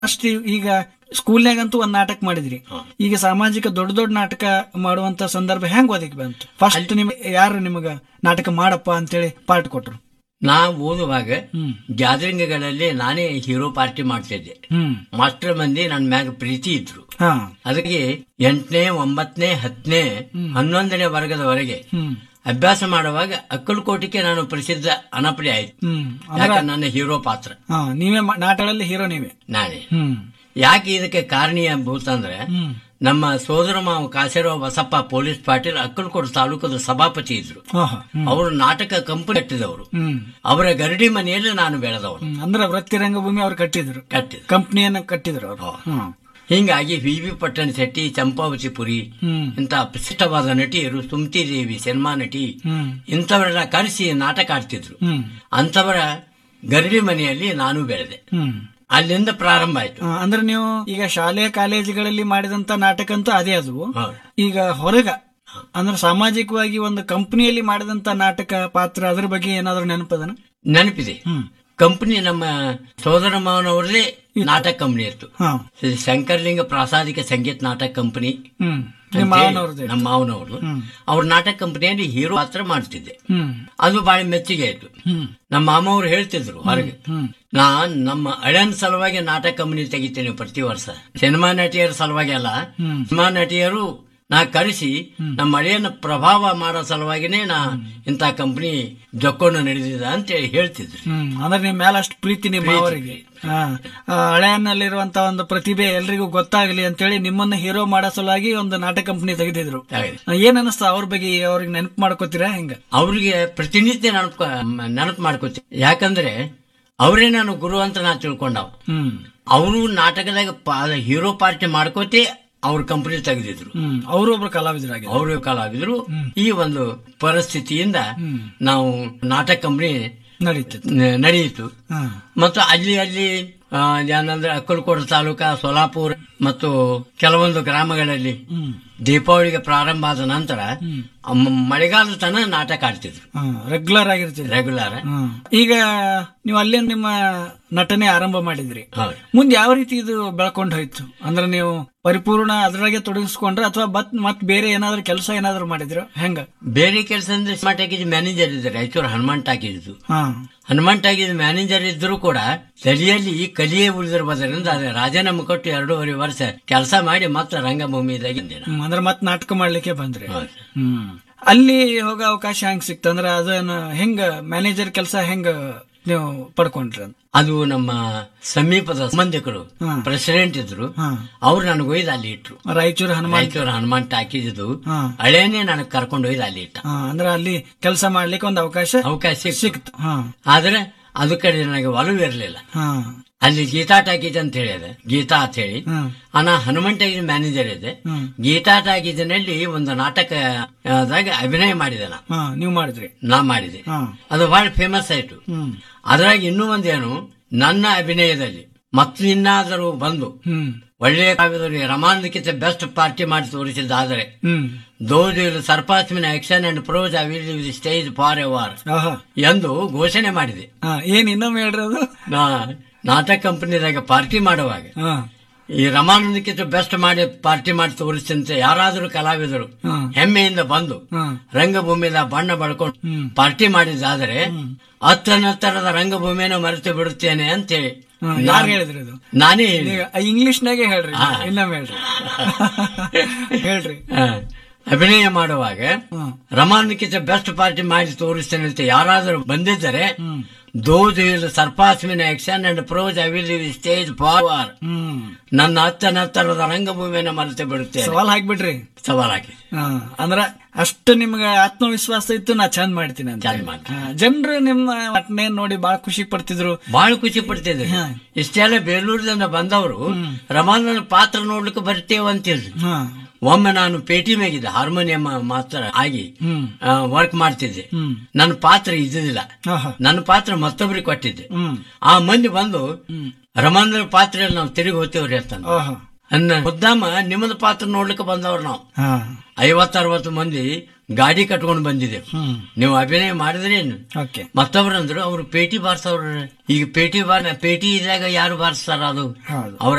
ಅಷ್ಟು ಈಗ ಸ್ಕೂಲ್ನಾಗಂತೂ ಒಂದ್ ನಾಟಕ ಮಾಡಿದ್ರಿ ಈಗ ಸಾಮಾಜಿಕ ದೊಡ್ಡ ದೊಡ್ಡ ನಾಟಕ ಮಾಡುವಂತ ಸಂದರ್ಭ ಹೆಂಗ್ ಒದಗಿ ಬಂತು ಫಸ್ಟ್ ನಿಮ್ ಯಾರು ನಿಮಗ ನಾಟಕ ಮಾಡಪ್ಪ ಅಂತೇಳಿ ಪಾಠ ಕೊಟ್ರು ನಾ ಓದುವಾಗ ಗ್ಯಾದರಿಂಗ್ಗಳಲ್ಲಿ ನಾನೇ ಹೀರೋ ಪಾರ್ಟಿ ಮಾಡ್ತಿದ್ದೆ ಹ್ಮ್ ಮಾಸ್ಟರ್ ಮಂದಿ ನನ್ನ ಮ್ಯಾಗ ಪ್ರೀತಿ ಇದ್ರು ಹಾ ಅದಕ್ಕೆ ಎಂಟನೇ ಒಂಬತ್ತನೇ ಹತ್ತನೇ ಹನ್ನೊಂದನೇ ವರ್ಗದವರೆಗೆ ಹ್ಮ್ ಅಭ್ಯಾಸ ಮಾಡುವಾಗ ಅಕ್ಕಲಕೋಟಿಗೆ ನಾನು ಪ್ರಸಿದ್ಧ ಅನಪಡಿ ಆಯ್ತು ಹ್ಮ್ ಯಾಕೆ ನನ್ನ ಹೀರೋ ಪಾತ್ರ ಹಾ ನೀವೇ ಮಾ- ನಾಟಕಗಳಲ್ಲಿ ಹೀರೋ ನೀವೇ ನಾನೇ ಹ್ಮ್ ಯಾಕೆ ಇದಕ್ಕೆ ಕಾರಣೀಯ ಭೂತಂದ್ರೆ ಹ್ಮ್ ನಮ್ಮ ಸೋದರ ಮಾವ ಕಾಸೇರಾವ್ ಬಸಪ್ಪ ಪೊಲೀಸ್ ಪಾಟೀಲ್ ಅಕ್ಕಲಕೋಟೆ ತಾಲೂಕದ ಸಭಾಪತಿ ಇದ್ರು ಹಾ ಹಾ ಹ್ಮ್ ಅವರು ನಾಟಕ ಕಂಪನಿ ಕಟ್ಟಿದವರು ಹ್ಮ್ ಅವರ ಗರಡಿ ಮನೆಯಲ್ಲಿ ನಾನು ಬೆಳೆದವನು ಹ್ಮ್. ಅಂದ್ರೆ ವೃತ್ತಿ ರಂಗಭೂಮಿ ಅವ್ರು ಕಟ್ಟಿದ್ರು ಕಟ್ಟಿದ ಕಂಪ್ನಿಯನ್ನ ಕಟ್ಟಿದ್ರು ಅವರು ಹ್ಮ್ ಹಿಂಗಾಗಿ ವಿ ವಿ ಪಟ್ಟಣ ಶೆಟ್ಟಿ ಚಂಪಾವತಿ ಪುರಿ ಹ್ಮ್ ಇಂಥ ಪ್ರಸಿದ್ಧವಾದ ನಟಿಯರು ಸುಮತಿ ದೇವಿ ಸಿನಿಮಾ ನಟಿ ಹ್ಮ್ ಇಂಥವರೆಲ್ಲ ಕರೆಸಿ ನಾಟಕ ಆಡ್ತಿದ್ರು ಹ್ಮ್ ಅಂಥವರ ಗರಡಿ ಮನೆಯಲ್ಲಿ ನಾನು ಬೆಳೆದೆ ಹ್ಮ್ ಅಲ್ಲಿಂದ ಪ್ರಾರಂಭ ಆಯ್ತು ಆ, ಅಂದ್ರೆ ನೀವು ಈಗ ಶಾಲೆ ಕಾಲೇಜುಗಳಲ್ಲಿ ಮಾಡಿದಂತ ನಾಟಕ ಅಂತೂ ಅದೇ ಅದು ಹೌದು. ಈಗ ಹೊರಗ ಅಂದ್ರೆ ಸಾಮಾಜಿಕವಾಗಿ ಒಂದು ಕಂಪನಿಯಲ್ಲಿ ಮಾಡಿದಂತ ನಾಟಕ ಪಾತ್ರ ಅದ್ರ ಬಗ್ಗೆ ಏನಾದ್ರು ನೆನಪದನ ನೆನಪಿದೆ ಹ್ಮ್ ಕಂಪನಿ ನಮ್ಮ ಸೋದರ ಮಾವನವ್ರದೇ ನಾಟಕ ಕಂಪನಿ ಇತ್ತು ಹಾ ಶಂಕರ್ಲಿಂಗ ಪ್ರಾಸಾದಿಕ ಸಂಗೀತ ನಾಟಕ ಕಂಪನಿ ಹ್ಮ್ ನಿಮ್ಮ ಮಾವನವ್ರದ್ದು ನಮ್ಮ ಮಾವನವರು ಅವ್ರ ನಾಟಕ ಕಂಪನಿಯಲ್ಲಿ ಹೀರೋ ಪಾತ್ರ ಮಾಡ್ತಿದ್ದೆ ಹ್ಮ್ ಅದು ಬಹಳ ಮೆಚ್ಚುಗೆ ಆಯ್ತು ಹ್ಮ್ ನಮ್ಮ ಮಾಮವ್ರು ಹೇಳ್ತಿದ್ರು ಹೊರಗೆ ಹ್ಮ್ ನಾನ್ ನಮ್ಮ ಅಳನ್ ಸಲುವಾಗಿ ನಾಟಕ ಕಂಪನಿ ತೆಗಿತೇನೆ ಪ್ರತಿ ವರ್ಷ ಸಿನಿಮಾ ನಟಿಯರ ಸಲುವಾಗಿ ಅಲ್ಲ ಹ್ಮ್. ಸಿನಿಮಾ ನಟಿಯರು ನಾ ಕರೆಸಿ ನಮ್ಮ ಅಳಿಯನ ಪ್ರಭಾವ ಮಾಡೋ ಸಲುವಾಗಿನೇ ನಾ ಇಂಥ ಕಂಪನಿ ಜೊಕ್ಕೊಂಡು ನಡೆದಿದ ಅಂತ ಹೇಳಿ ಹೇಳ್ತಿದ್ರು ಹ್ಮ್ ಅಂದ್ರೆ ನಿಮ್ ಮೇಲೆ ಅಷ್ಟು ಪ್ರೀತಿ ನಿಮ್ಮ ಮಾವರಿಗೆ ಹಾ ಆ, ಹಳೆಯನ್ನಲ್ಲಿರುವಂತ ಒಂದು ಪ್ರತಿಭೆ ಎಲ್ರಿಗೂ ಗೊತ್ತಾಗ್ಲಿ ಅಂತೇಳಿ ನಿಮ್ಮನ್ನ ಹೀರೋ ಮಾಡೋ ಸಲುವಾಗಿ ಒಂದು ನಾಟಕ ಕಂಪನಿ ತೆಗೆದಿದ್ರು ಹಾಗೆ. ಆ, ಏನ್ ಅನಿಸ್ತಾ ಅವ್ರ ಬಗ್ಗೆ ಅವ್ರಿಗೆ ನೆನಪು ಮಾಡ್ಕೋತೀರಾ ಹೆಂಗ ಅವ್ರಿಗೆ ಪ್ರತಿನಿತ್ಯ ನೆನಪು ನೆನಪು ಮಾಡ್ಕೋತೀನಿ ಯಾಕಂದ್ರೆ ಅವರೇ ನಾನು ಗುರು ಅಂತ ನಾ ತಿಳ್ಕೊಂಡವ ಹ್ಮ್ ಅವರು ನಾಟಕದಾಗ ಪಾ- ಹೀರೋ ಪಾರ್ಟಿ ಮಾಡ್ಕೋತಿ ಅವ್ರ ಕಂಪನಿ ತೆಗೆದಿದ್ರು ಹ್ಮ್ ಅವರು ಒಬ್ರು ಕಲಾವಿದರಾಗಿದ್ದಾರೆ ಅವರು ಕಲಾವಿದರು ಈ ಒಂದು ಪರಿಸ್ಥಿತಿಯಿಂದ ನಾವು ನಾಟಕ ಕಂಪನಿ ನಡೀತದೆ ನಡೆಯಿತು ಹಾ ಮತ್ತು ಅಲ್ಲಿ ಅಲ್ಲಿ ಆ, ಏನಂದ್ರೆ ಅಕ್ಕಲಕೋಟೆ ತಾಲೂಕ ಸೋಲಾಪುರ ಮತ್ತು ಕೆಲವೊಂದು ಗ್ರಾಮಗಳಲ್ಲಿ ಹ್ಮ್ ದೀಪಾವಳಿಗೆ ಪ್ರಾರಂಭ ಆದ ನಂತರ ಮ- ಮಳೆಗಾಲದ ತನ ನಾಟಕ ಆಡ್ತಿದ್ರು ಹಾ ರೆಗ್ಯುಲರ್ ಆಗಿರ್ತಿದೆ ರೆಗ್ಯುಲರ್ ಹ್ಮ್. ಈಗ ನೀವು ಅಲ್ಲೇ ನಿಮ್ಮ ನಟನೆ ಆರಂಭ ಮಾಡಿದ್ರಿ ಹೌದು ಮುಂದೆ ಯಾವ ರೀತಿ ಇದು ಬೆಳ್ಕೊಂಡು ಹೋಯ್ತು ಅಂದ್ರೆ ನೀವು ಪರಿಪೂರ್ಣ ಅದ್ರಾಗೆ ತೊಡಗಿಸ್ಕೊಂಡ್ರ ಅಥವಾ ಮತ್ ಮತ್ ಬೇರೆ ಏನಾದ್ರು ಕೆಲಸ ಏನಾದ್ರು ಮಾಡಿದ್ರು ಹೆಂಗ ಬೇರೆ ಕೆಲಸ ಅಂದ್ರೆ ಸ್ಮಾರ್ಟ್ ಟಾಕೀಸ್ ಮ್ಯಾನೇಜರ್ ಇದ್ದಾರೆ ರಾಯಚೂರು ಹನುಮಾನ್ ಟಾಕೀಸ್ ಹಾ ಹನುಮಾನ್ ಟಾಕೀಸ್ ಮ್ಯಾನೇಜರ್ ಇದ್ರು ಕೂಡ ತಲೆಯಲ್ಲಿ ಕಲಿಯೇ ಉಳಿದಿರಬಹುದರಿಂದ ಅದೇ ರಾಜೀನಾಮೆ ಕೊಟ್ಟು ಎರಡೂವರೆ ವರ್ಷ ಕೆಲಸ ಮಾಡಿ ಮತ್ತೆ ರಂಗಭೂಮಿದಾಗ ಇದ್ದೇನೆ. ಹ್ಮ್, ಅಂದ್ರೆ ಮತ್ ನಾಟಕ ಮಾಡ್ಲಿಕ್ಕೆ ಬಂದ್ರಿ ಹೌದು. ಹ್ಮ್ ಅಲ್ಲಿ ಹೋಗೋ ಅವಕಾಶ ಹೆಂಗ್ ಸಿಕ್ತ ಅಂದ್ರೆ ಅದನ್ನ ಹೆಂಗ ಮ್ಯಾನೇಜರ್ ಕೆಲಸ ಹೆಂಗ ನೀವು ಪಡ್ಕೊಂಡ್ರಿ ಅಂತ ಅದು ನಮ್ಮ ಸಮೀಪದ ಸಂಬಂಧಿಕರು ಹಾ. ಪ್ರೆಸಿಡೆಂಟ್ ಇದ್ರು ಹಾ ಅವ್ರು ನನಗೆ ಒಯ್ದು ಅಲ್ಲಿ ಇಟ್ರು ರಾಯಚೂರು ಹನುಮಾನ್ ರಾಯಚೂರು ಹನುಮಾನ್ ಟಾಕೀಸ್ ಹಾ ಹಳೇನೆ ನನಗೆ ಕರ್ಕೊಂಡು ಒಯ್ದು ಅಲ್ಲಿ ಇಟ್ಟ ಹಾ, ಅಂದ್ರೆ ಅಲ್ಲಿ ಕೆಲಸ ಮಾಡ್ಲಿಕ್ಕೆ ಒಂದು ಅವಕಾಶ ಅವಕಾಶ ಸಿಕ್ತು. ಸಿಕ್ತು ಹಾ ಆದ್ರೆ ಅದು ಕಡೆ ನನಗೆ ಒಲವು ಇರಲಿಲ್ಲ ಹಾ ಅಲ್ಲಿ ಗೀತಾ ಟಾಕೀಸ್ ಅಂತ ಹೇಳಿದೆ ಗೀತಾ ಅಂತ ಹೇಳಿ ಹ್ಮ್ ಅಣ್ಣ ಹನುಮನ್ ಟಾಕೀಸ್ ಮ್ಯಾನೇಜರ್ ಇದೆ ಹ್ಮ್ ಗೀತಾ ಟಾಕೀಸ್ನಲ್ಲಿ ಒಂದು ನಾಟಕ ಆ, ದಾಗ ಅಭಿನಯ ಮಾಡಿದೆ ನಾ ಹಾ ನೀವು ಮಾಡಿದ್ರಿ ನಾ ಮಾಡಿದೆ ಹಾ ಅದು ಬಹಳ ಫೇಮಸ್ ಆಯ್ತು ಹ್ಮ್ ಅದ್ರಾಗ ಇನ್ನೂ ಒಂದೇನು ನನ್ನ ಅಭಿನಯದಲ್ಲಿ ಮತ್ತಿನ್ನಾದರೂ ಬಂದು ಹ್ಮ್ ಒಳ್ಳೆಯ ಕಾವ್ಯದಲ್ಲಿ ರಮಾನದಕ್ಕಿಂತ ಬೆಸ್ಟ್ ಪಾರ್ಟಿ ಮಾಡಿ ತೋರಿಸಿದ್ದಾದರೆ hmm those will surpass me in action and prose I will will stage forever ಆಹಾ ಎಂದು ಘೋಷಣೆ ಮಾಡಿದೆ ಹಾ ಏನ್ ಇನ್ನೊಮ್ಮೆ ಹೇಳ್ರಿ ಅದು ನಾ ನಾಟಕ ಕಂಪನಿದಾಗ ಪಾರ್ಟಿ ಮಾಡುವಾಗ ಹಾ ಈ ರಮಾನಂದಕ್ಕಿಂತ ಬೆಸ್ಟ್ ಮಾಡಿ ಪಾರ್ಟಿ ಮಾಡಿ ತೋರಿಸ್ತಂತೆ ಯಾರಾದರೂ ಕಲಾವಿದರು ಹಾ ಹೆಮ್ಮೆಯಿಂದ ಬಂದು ಹಾ ರಂಗಭೂಮಿದ ಬಣ್ಣ ಬಳ್ಕೊಂಡು ಹ್ಮ್. ಪಾರ್ಟಿ ಮಾಡಿದ್ದಾದರೆ ಹತ್ತನತ್ತರದ ರಂಗಭೂಮಿಯನ್ನು ಮರೆತು ಬಿಡುತ್ತೇನೆ ಅಂತೇಳಿ ಹಾ, ಯಾರು ಹೇಳಿದ್ರಿ ಇದು ನಾನೇ ಹೇಳಿ ಈಗ ಇಂಗ್ಲಿಷ್ನಾಗೆ ಹೇಳ್ರಿ ಹಾ. ಇನ್ನೊಮ್ಮೆ ಹೇಳ್ರಿ ಹೇಳ್ರಿ ಆ, ಅಭಿನಯ ಮಾಡುವಾಗ ಹಾ ರಮಾನಕ್ಕಿಂತ ಬೆಸ್ಟ್ ಪಾರ್ಟಿ ಮಾಡಿ ತೋರಿಸ್ತೇನೆ ಅಂತ ಯಾರಾದರೂ ಬಂದಿದ್ದರೆ hmm those will surpass me in action and prose I will stage forever hmm ನನ್ನ ಹತ್ತನತ್ತರದ ರಂಗಭೂಮಿಯನ್ನು ಮರೆತು ಬಿಡುತ್ತೇನೆ ಸವಾಲ್ ಹಾಕ್ಬಿಡ್ರಿ ಸವಾಲಾಗಿ ಹಾ ಅಂದ್ರ ಅಷ್ಟು ನಿಮ್ಗೆ ಆತ್ಮವಿಶ್ವಾಸ ಇತ್ತು ನಾ ಚಂದ ಮಾಡ್ತೀನಿ ಅಂತ ಚಂದ ಮಾಡ್ತೀನಿ. ಜನರು ನಿಮ್ಮ ನಟನೆ ನೋಡಿ ಬಹಳ ಖುಷಿ ಪಡ್ತಿದ್ರು ಬಹಳ ಖುಷಿ ಪಡ್ತಿದ್ರು ಹಾ. ಇಷ್ಟೆಲ್ಲ ಬೇಲೂರಿನಿಂದ ಬಂದವರು ರಮಾನನ ಪಾತ್ರ ನೋಡ್ಲಿಕ್ಕೆ ಬರ್ತೇವೆ ಅಂತಿದ್ರು ಹಾ ಒಮ್ಮೆ ನಾನು ಪೇಟಿ ಮೇಗಿದ್ದೆ ಹಾರ್ಮೋನಿಯಂ ಮಾಸ್ಟರ್ ಆಗಿ ಹ್ಮ್ ವರ್ಕ್ ಮಾಡ್ತಿದ್ದೆ ಹ್ಮ್ ನನ್ನ ಪಾತ್ರ ಇದ್ದಿದ್ದಿಲ್ಲ ಆಹಾ. ನನ್ನ ಪಾತ್ರ ಮತ್ತೊಬ್ಬರಿಗೆ ಕೊಟ್ಟಿದ್ದೆ ಹ್ಮ್ ಆ ಮಂದಿ ಬಂದು ಹ್ಮ್ ರಮಾನನ ಪಾತ್ರೆಯಲ್ಲಿ ನಾವು ತಿರುಗಿ ಹೋಗ್ತೇವ್ರಿ ಅಂತ ಆಹಾ. ಅನ್ನ ಮುದ್ದಾಮ ನಿಮ್ಮದ ಪಾತ್ರ ನೋಡ್ಲಿಕ್ಕೆ ಬಂದವ್ರು ನಾವು ಹಾ ಐವತ್ತರವತ್ತು ಮಂದಿ ಗಾಡಿ ಕಟ್ಕೊಂಡು ಬಂದಿದ್ದೆವು ಹ್ಮ್ ನೀವು ಅಭಿನಯ ಮಾಡಿದ್ರೇನು ಓಕೆ ಮತ್ತೊಬ್ರು ಅಂದ್ರು ಅವ್ರು ಪೇಟಿ ಬಾರ್ಸವ್ರ ಈಗ ಪೇಟಿ ಬಾರ್ ಪೇಟಿ ಇದ್ದಾಗ ಯಾರು ಬಾರಿಸ್ತಾರ ಅದು ಹೌದು ಅವ್ರ